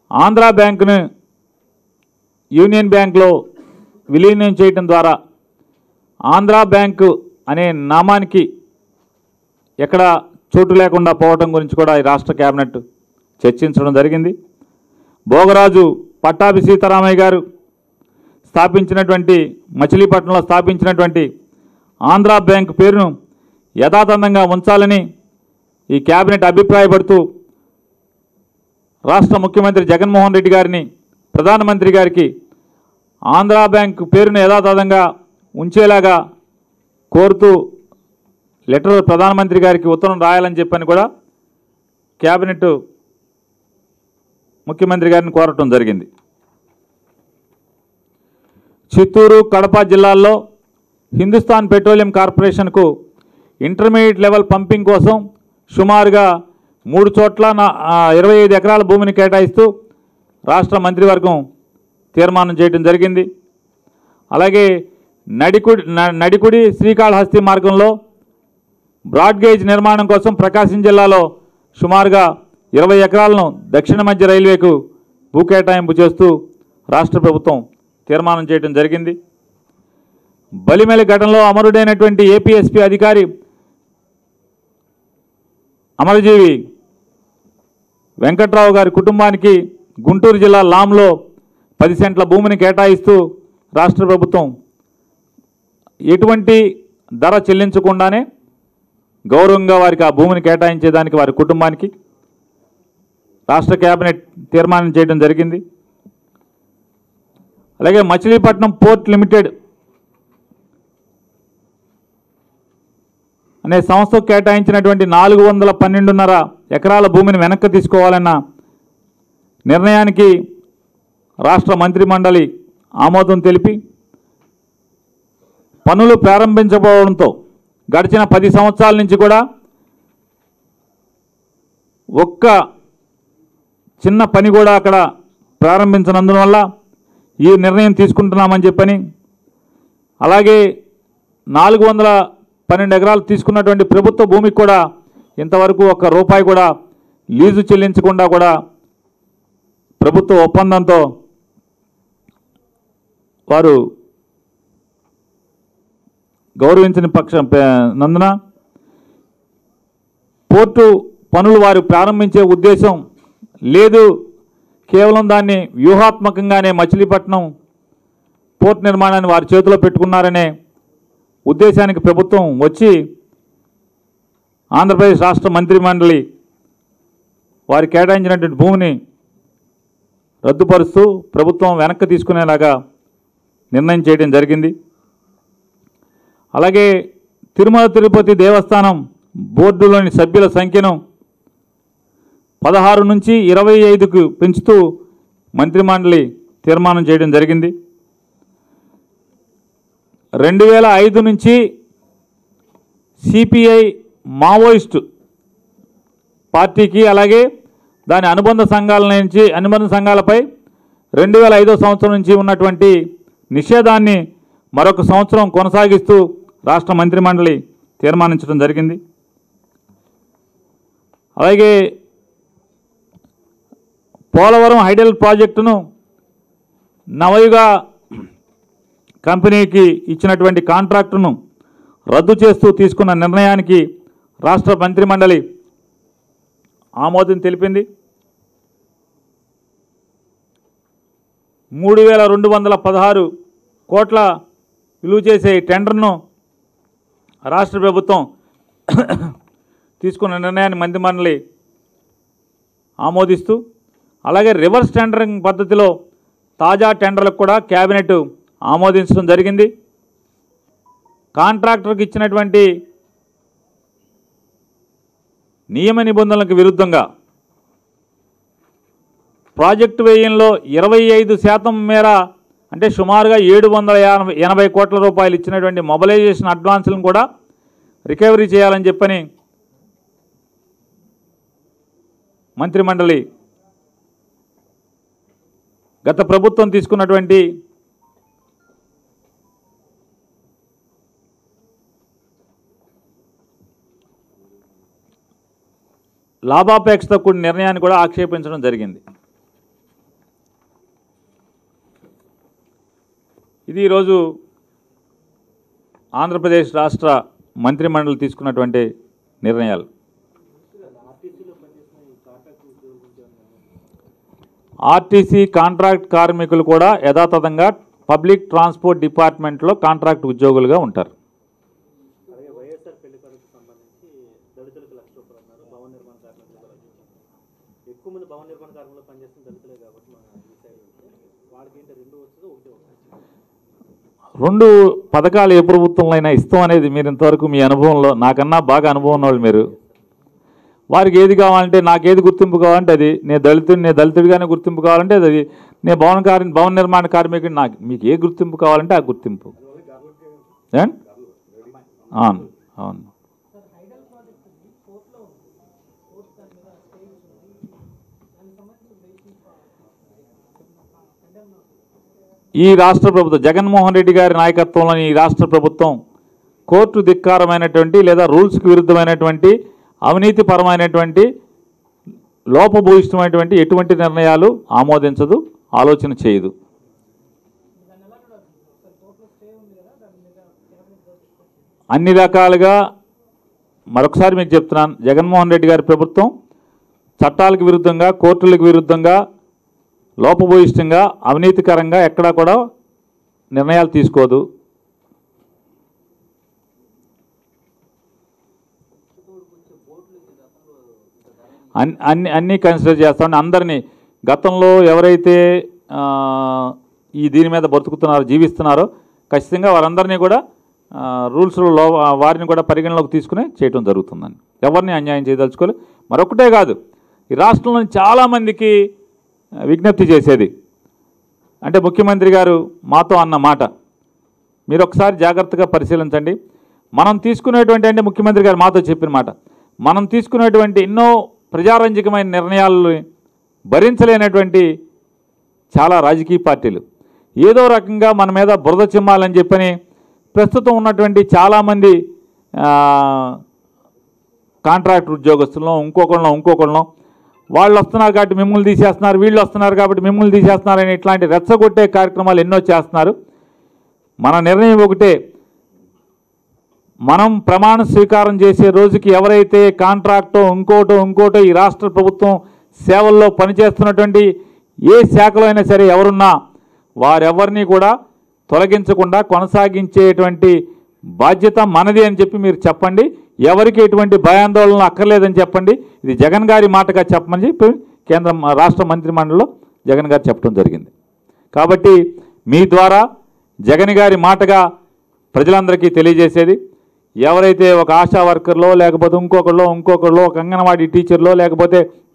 ఆంధ్రా బ్యాంకును యూనియన్ బ్యాంక్లో విలీనం చేయటం ద్వారా ఆంధ్రా బ్యాంకు అనే నామానికి ఎక్కడ చోటు లేకుండా పోవటం గురించి కూడా ఈ రాష్ట్ర కేబినెట్ చర్చించడం జరిగింది భోగరాజు పట్టాభి సీతారామయ్య గారు స్థాపించినటువంటి మచిలీపట్నంలో స్థాపించినటువంటి ఆంధ్రా బ్యాంక్ పేరును యథాతథంగా ఉంచాలని ఈ కేబినెట్ అభిప్రాయపడుతూ రాష్ట్ర ముఖ్యమంత్రి జగన్మోహన్ రెడ్డి గారిని ప్రధానమంత్రి గారికి ఆంధ్రా బ్యాంక్ పేరును యథాతథంగా ఉంచేలాగా కోరుతూ లెటర్ ప్రధానమంత్రి గారికి ఉత్తరం రాయాలని చెప్పని కూడా కేబినెట్ ముఖ్యమంత్రి గారిని కోరటం జరిగింది చిత్తూరు కడప జిల్లాల్లో హిందుస్థాన్ పెట్రోలియం కార్పొరేషన్కు ఇంటర్మీడియట్ లెవెల్ పంపింగ్ కోసం సుమారుగా మూడు చోట్ల నా- ఆ, ఇరవై ఐదు ఎకరాల భూమిని కేటాయిస్తూ రాష్ట్ర మంత్రివర్గం తీర్మానం చేయడం జరిగింది అలాగే నడికుడి న- నడికుడి శ్రీకాళహస్తి మార్గంలో బ్రాడ్ గేజ్ నిర్మాణం కోసం ప్రకాశం జిల్లాలో సుమారుగా ఇరవై ఎకరాలను దక్షిణ మధ్య రైల్వేకు భూ కేటాయింపు చేస్తూ రాష్ట్ర ప్రభుత్వం తీర్మానం చేయడం జరిగింది బలిమెలి ఘటనలో అమరుడైనటువంటి ఏపీఎస్పీ అధికారి అమరజీవి వెంకట్రావు గారి కుటుంబానికి గుంటూరు జిల్లా లాంలో పది సెంట్ల భూమిని కేటాయిస్తూ రాష్ట్ర ప్రభుత్వం ఎటువంటి ధర చెల్లించకుండానే గౌరవంగా వారికి ఆ భూమిని కేటాయించేదానికి వారి కుటుంబానికి రాష్ట్ర కేబినెట్ తీర్మానం చేయడం జరిగింది అలాగే మచిలీపట్నం పోర్ట్ లిమిటెడ్ అనే సంస్థకు కేటాయించినటువంటి నాలుగు వందల పన్నెండున్నర ఎకరాల భూమిని వెనక్కి తీసుకోవాలన్న నిర్ణయానికి రాష్ట్ర మంత్రిమండలి ఆమోదం తెలిపి పనులు ప్రారంభించబోవడంతో గడిచిన పది సంవత్సరాల నుంచి కూడా ఒక్క చిన్న పని కూడా అక్కడ ప్రారంభించనందువల్ల ఈ నిర్ణయం తీసుకుంటున్నామని చెప్పని అలాగే నాలుగు వందల పన్నెండు ఎకరాలు తీసుకున్నటువంటి ప్రభుత్వ భూమికి కూడా ఇంతవరకు ఒక్క రూపాయి కూడా లీజు చెల్లించకుండా కూడా ప్రభుత్వ ఒప్పందంతో వారు గౌరవించిన పక్షం పే- నందున పోర్టు పనులు వారు ప్రారంభించే ఉద్దేశం లేదు కేవలం దాన్ని వ్యూహాత్మకంగానే మచిలీపట్నం పోర్ట్ నిర్మాణాన్ని వారి చేతిలో పెట్టుకున్నారనే ఉద్దేశానికి ప్రభుత్వం వచ్చి ఆంధ్రప్రదేశ్ రాష్ట్ర మంత్రి మండలి వారి కేటాయించినటువంటి భూమిని రద్దుపరుస్తూ ప్రభుత్వం వెనక్కి తీసుకునేలాగా నిర్ణయం చేయడం జరిగింది అలాగే తిరుమల తిరుపతి దేవస్థానం బోర్డులోని సభ్యుల సంఖ్యను పదహారు నుంచి ఇరవై ఐదుకు పెంచుతూ మంత్రిమండలి తీర్మానం చేయడం జరిగింది రెండు వేల ఐదు నుంచి సిపిఐ మావోయిస్ట్ పార్టీకి అలాగే దాని అనుబంధ సంఘాల నుంచి అనుబంధ సంఘాలపై రెండు వేల ఐదో సంవత్సరం నుంచి ఉన్నటువంటి నిషేధాన్ని మరొక సంవత్సరం కొనసాగిస్తూ రాష్ట్ర మంత్రిమండలి తీర్మానించడం జరిగింది అలాగే పోలవరం హైడల్ ప్రాజెక్టును నవయుగ కంపెనీకి ఇచ్చినటువంటి కాంట్రాక్టును రద్దు చేస్తూ తీసుకున్న నిర్ణయానికి రాష్ట్ర మంత్రిమండలి ఆమోదం తెలిపింది మూడు వేల రెండు వందల పదహారు కోట్ల విలువ చేసే ఈ టెండర్ను రాష్ట్ర ప్రభుత్వం తీసుకున్న నిర్ణయాన్ని మంత్రిమండలి ఆమోదిస్తూ అలాగే రివర్స్ టెండరింగ్ పద్ధతిలో తాజా టెండర్లకు కూడా కేబినెట్ ఆమోదించడం జరిగింది కాంట్రాక్టర్కి ఇచ్చినటువంటి నియమ నిబంధనలకు విరుద్ధంగా ప్రాజెక్టు వ్యయంలో ఇరవై ఐదు శాతం మేర అంటే సుమారుగా ఏడు వందల ఎనభై ఎనభై కోట్ల రూపాయలు ఇచ్చినటువంటి మొబలైజేషన్ అడ్వాన్సులను కూడా రికవరీ చేయాలని చెప్పని మంత్రిమండలి గత ప్రభుత్వం తీసుకున్నటువంటి లాభాపేక్షతో కూడిన నిర్ణయాన్ని కూడా ఆక్షేపించడం జరిగింది ఇది ఈరోజు ఆంధ్రప్రదేశ్ రాష్ట్ర మంత్రిమండలి తీసుకున్నటువంటి నిర్ణయాలు ఆర్టీసీ కాంట్రాక్ట్ కార్మికులు కూడా యథాతథంగా పబ్లిక్ ట్రాన్స్పోర్ట్ డిపార్ట్మెంట్లో కాంట్రాక్ట్ ఉద్యోగులుగా ఉంటారు అలాగే వైఎస్ఆర్ పెళ్లి కడుకు సంబంధించి దళితులకు లక్ష రూపాయలు అన్నారు భవన నిర్మాణ కార్మికులు కూడా లక్ష రూపాయలు. ఎక్కువ మంది భవన నిర్మాణ కార్మికులు పనిచేస్తున్న దళితులే కాబట్టి మన ఈ సైడ్ ఉంటే వాళ్ళకి ఏంటి రెండు వస్తుందో ఒకటి వస్తుంది రెండు పథకాలు ఏ ప్రభుత్వంలో అయినా ఇస్తాం అనేది మీరు ఇంతవరకు మీ అనుభవంలో నాకన్నా బాగా అనుభవం ఉన్నవాళ్ళు మీరు వారికి ఏది కావాలంటే నాకు ఏది గుర్తింపు కావాలంటే అది నేను దళితుడు నేను దళితుడిగానే గుర్తింపు కావాలంటే అది నేను భవన కార్మి భవన నిర్మాణ కార్మికుడు నాకు మీకు ఏ గుర్తింపు కావాలంటే ఆ గుర్తింపు ఏం? అవును అవును ఈ రాష్ట్ర ప్రభుత్వం జగన్మోహన్ రెడ్డి గారి నాయకత్వంలోని ఈ రాష్ట్ర ప్రభుత్వం కోర్టు ధిక్కారమైనటువంటి లేదా రూల్స్కి విరుద్ధమైనటువంటి అవినీతిపరమైనటువంటి లోపభూయిష్టమైనటువంటి ఎటువంటి నిర్ణయాలు ఆమోదించదు ఆలోచన చేయదు అన్ని రకాలుగా మరొకసారి మీకు చెప్తున్నాను జగన్మోహన్ రెడ్డి గారి ప్రభుత్వం చట్టాలకు విరుద్ధంగా కోర్టులకు విరుద్ధంగా లోపభూయిష్టంగా అవినీతికరంగా ఎక్కడా కూడా నిర్ణయాలు తీసుకోదు అన్ని అన్ని అన్నీ కన్సిడర్ చేస్తామని అందరినీ గతంలో ఎవరైతే ఆ, ఈ దీని మీద బతుకుతున్నారో జీవిస్తున్నారో ఖచ్చితంగా వారందరినీ కూడా రూల్స్లో వారిని కూడా పరిగణలోకి తీసుకుని చేయటం జరుగుతుందని ఎవరిని అన్యాయం చేయదలుచుకోలేదు మరొకటే కాదు ఈ రాష్ట్రంలోని చాలామందికి ఆ, విజ్ఞప్తి చేసేది అంటే ముఖ్యమంత్రి గారు మాతో అన్న మాట మీరు ఒకసారి జాగ్రత్తగా పరిశీలించండి మనం తీసుకునేటువంటి అంటే ముఖ్యమంత్రి గారు మాతో చెప్పిన మాట మనం తీసుకునేటువంటి ఎన్నో ప్రజారంజకమైన నిర్ణయాలను భరించలేనటువంటి చాలా రాజకీయ పార్టీలు ఏదో రకంగా మన మీద బురద చిమ్మాలని చెప్పని ప్రస్తుతం ఉన్నటువంటి చాలామంది ఆ, కాంట్రాక్ట్ ఉద్యోగస్తులను ఇంకొకళ్ళం ఇంకొకళ్ళం వాళ్ళు వస్తున్నారు కాబట్టి మిమ్మల్ని తీసేస్తున్నారు వీళ్ళు వస్తున్నారు కాబట్టి మిమ్మల్ని తీసేస్తున్నారు అని ఇట్లాంటి రెచ్చగొట్టే కార్యక్రమాలు ఎన్నో చేస్తున్నారు మన నిర్ణయం ఒకటే మనం ప్రమాణ స్వీకారం చేసే రోజుకి ఎవరైతే కాంట్రాక్టో ఇంకోటో ఇంకోటో ఈ రాష్ట్ర ప్రభుత్వం సేవల్లో పనిచేస్తున్నటువంటి ఏ శాఖలో అయినా సరే ఎవరున్నా వారెవరిని కూడా తొలగించకుండా కొనసాగించేటువంటి బాధ్యత మనది అని చెప్పి మీరు చెప్పండి ఎవరికి ఎటువంటి భయాందోళన అక్కర్లేదని చెప్పండి ఇది జగన్ గారి మాటగా చెప్పమని చెప్పి కేంద్ర రాష్ట్ర మంత్రిమండలిలో జగన్ గారు చెప్పడం జరిగింది కాబట్టి మీ ద్వారా జగన్ గారి మాటగా ప్రజలందరికీ తెలియజేసేది ఎవరైతే ఒక ఆశా వర్కర్లో లేకపోతే ఇంకొకళ్ళో ఇంకొకళ్ళో ఒక అంగన్వాడీ టీచర్లో లేకపోతే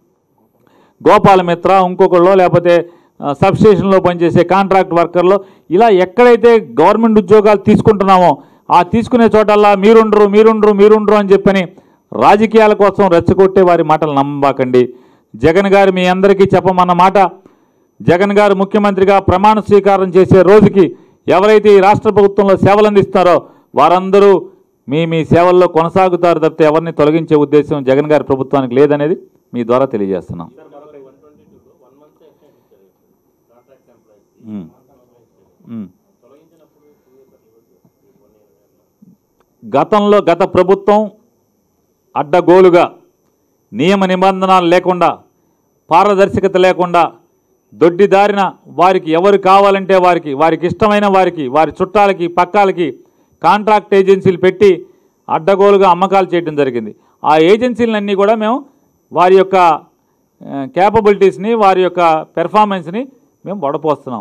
గోపాల మిత్ర ఇంకొకళ్ళో లేకపోతే ఆ, సబ్ స్టేషన్లో పనిచేసే కాంట్రాక్ట్ వర్కర్లో ఇలా ఎక్కడైతే గవర్నమెంట్ ఉద్యోగాలు తీసుకుంటున్నామో ఆ తీసుకునే చోటల్లా మీరుండరు మీరుండరు మీరుండరు అని చెప్పని రాజకీయాల కోసం రెచ్చగొట్టే వారి మాటలు నమ్మబాకండి జగన్ గారు మీ అందరికీ చెప్పమన్న మాట జగన్ గారు ముఖ్యమంత్రిగా ప్రమాణ స్వీకారం చేసే రోజుకి ఎవరైతే ఈ రాష్ట్ర ప్రభుత్వంలో సేవలు అందిస్తారో వారందరూ మీ మీ సేవల్లో కొనసాగుతారు తప్పితే ఎవరిని తొలగించే ఉద్దేశం జగన్ గారి ప్రభుత్వానికి లేదనేది మీ ద్వారా తెలియజేస్తున్నాం సార్ మరొక one twenty two one month extend ఇచ్చారు కాంట్రాక్ట్ ఎంప్లాయీస్ ఉమ్. ఉమ్. తొలగించినప్పుడు టూ ఇయర్స్ అట్లా ఇవ్వచ్చు వన్ ఇయర్ గతంలో గత ప్రభుత్వం అడ్డగోలుగా నియమ నిబంధనలు లేకుండా పారదర్శకత లేకుండా దొడ్డిదారిన వారికి ఎవరు కావాలంటే వారికి వారికి ఇష్టమైన వారికి వారి చుట్టాలకి పక్కాలకి కాంట్రాక్ట్ ఏజెన్సీలు పెట్టి అడ్డగోలుగా అమ్మకాలు చేయడం జరిగింది ఆ ఏజెన్సీలన్నీ కూడా మేము వారి యొక్క క్యాపబిలిటీస్ని వారి యొక్క పెర్ఫార్మెన్స్ని మేము వడపోస్తున్నాం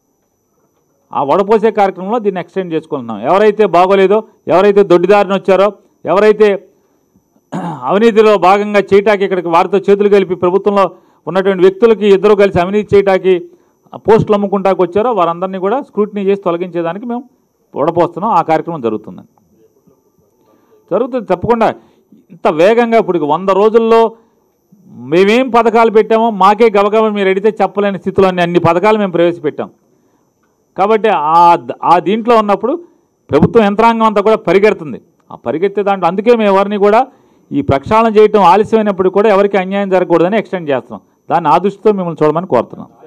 ఆ వడపోసే కార్యక్రమంలో దీన్ని ఎక్స్టెండ్ చేసుకుంటున్నాం ఎవరైతే బాగోలేదో ఎవరైతే దొడ్డిదారిని వచ్చారో ఎవరైతే అవినీతిలో భాగంగా చేయటానికి ఇక్కడికి వారితో చేతులు కలిపి ప్రభుత్వంలో ఉన్నటువంటి వ్యక్తులకి ఇద్దరు కలిసి అవినీతి చేయటానికి ఆ పోస్టులు అమ్ముకుంటాకి వచ్చారో వారందరినీ కూడా స్క్రూటినీ చేసి తొలగించేదానికి మేము వడపోస్తున్నాం ఆ కార్యక్రమం జరుగుతుందండి జరుగుతుంది తప్పకుండా ఇంత వేగంగా ఇప్పుడు వంద రోజుల్లో మేమేం పథకాలు పెట్టామో మాకే గబగబ మీరు అడిగితే చెప్పలేని స్థితిలో అన్ని- అన్ని పథకాలు మేము ప్రవేశపెట్టాం కాబట్టి ఆ ఆ దీంట్లో ఉన్నప్పుడు ప్రభుత్వం యంత్రాంగం అంతా కూడా పరిగెడుతుంది ఆ పరిగెత్తే దాంట్లో అందుకే మేము ఎవరిని కూడా ఈ ప్రక్షాళన చేయటం ఆలస్యమైనప్పుడు కూడా ఎవరికి అన్యాయం జరగకూడదని ఎక్స్టెండ్ చేస్తున్నాం దాన్ని ఆ దృష్టితో మిమ్మల్ని చూడమని కోరుతున్నాం